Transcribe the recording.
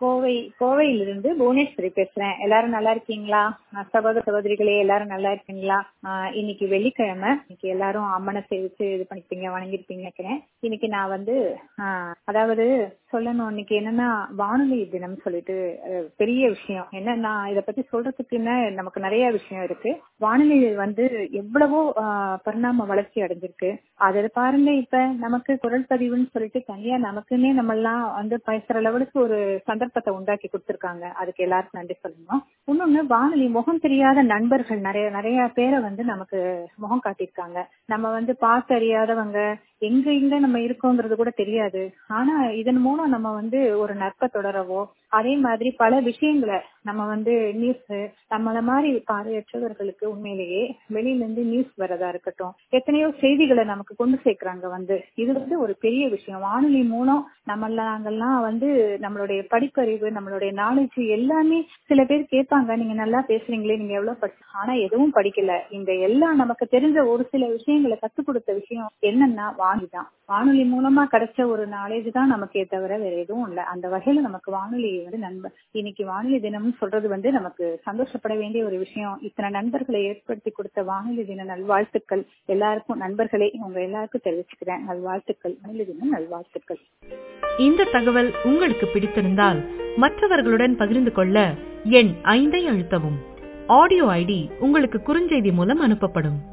கோவை கோவையிலிருந்து புவனேஸ்வரி பேசுறேன் எல்லாரும் நல்லா இருக்கீங்களா அஹ் சகோதர சகோதரிகளே எல்லாரும் நல்லா இருக்கீங்களா ஆஹ் இன்னைக்கு வெள்ளிக்கிழமை இன்னைக்கு எல்லாரும் அம்மனை சேவிச்சு இது பண்ணிருப்பீங்க வணங்கிருப்பீங்க நினைக்கிறேன் இன்னைக்கு நான் வந்து ஆஹ் அதாவது சொல்லணும் இன்னைக்கு என்னன்னா வானொலி தினம் சொல்லிட்டு அஹ், பெரிய விஷயம் என்னன்னா இத பத்தி சொல்றதுக்குன்னு நமக்கு நிறைய விஷயம் இருக்கு வானொலி வந்து எவ்வளவோ ஆஹ், பரிணாம வளர்ச்சி அடைஞ்சிருக்கு அது பாருங்க இப்ப நமக்கு குரல் பதிவுன்னு சொல்லிட்டு தனியா நமக்குன்னே நம்ம எல்லாம் வந்து பேசுற லெவலுக்கு ஒரு சந்தர்ப்பத்தை உண்டாக்கி கொடுத்திருக்காங்க அதுக்கு எல்லாருக்கும் நன்றி சொல்லணும் இன்னொன்னு வானொலி முகம் தெரியாத நண்பர்கள் நிறைய நிறைய பேரை வந்து நமக்கு முகம் காட்டியிருக்காங்க நம்ம வந்து பார்த்து அறியாதவங்க எங்க எங்க நம்ம இருக்கோங்கிறது கூட தெரியாது ஆனா இதன் மூலம் நம்ம வந்து ஒரு நட்பை தொடரவோ அதே மாதிரி பல விஷயங்களை நம்ம வந்து நியூஸ் நம்மள மாதிரி பார்வையற்றவர்களுக்கு உண்மையிலேயே வெளியில இருந்து நியூஸ் வரதா இருக்கட்டும் எத்தனையோ செய்திகளை நமக்கு கொண்டு சேர்க்கிறாங்க வந்து இது வந்து ஒரு பெரிய விஷயம் வானொலி மூலம் நம்ம நாங்கெல்லாம் வந்து நம்மளுடைய படிப்பறிவு நம்மளுடைய நாலேஜ் எல்லாமே சில பேர் கேட்பாங்க நீங்க நல்லா பேசுறீங்களே நீங்க எவ்வளவு படி ஆனா எதுவும் படிக்கல இந்த எல்லாம் நமக்கு தெரிஞ்ச ஒரு சில விஷயங்களை கத்துக் கொடுத்த விஷயம் என்னன்னா வானொலி தான் வானொலி மூலமா கிடைச்ச ஒரு நாலேஜ் தான் நமக்கே தவிர வேற எதுவும் இல்ல அந்த வகையில நமக்கு வானொலி வந்து நண்பர் இன்னைக்கு வானொலி தினம்னு சொல்றது வந்து நமக்கு சந்தோஷப்பட வேண்டிய ஒரு விஷயம் இத்தனை நண்பர்களை ஏற்படுத்தி கொடுத்த வானொலி தின நல்வாழ்த்துக்கள் எல்லாருக்கும் நண்பர்களே உங்க எல்லாருக்கும் தெரிவிச்சுக்கிறேன் நல்வாழ்த்துக்கள் வானொலி தின நல்வாழ்த்துக்கள் இந்த தகவல் உங்களுக்கு பிடித்திருந்தால் மற்றவர்களுடன் பகிர்ந்து கொள்ள எண் ஐந்தை அழுத்தவும் ஆடியோ ஐடி உங்களுக்கு குறுஞ்செய்தி மூலம் அனுப்பப்படும்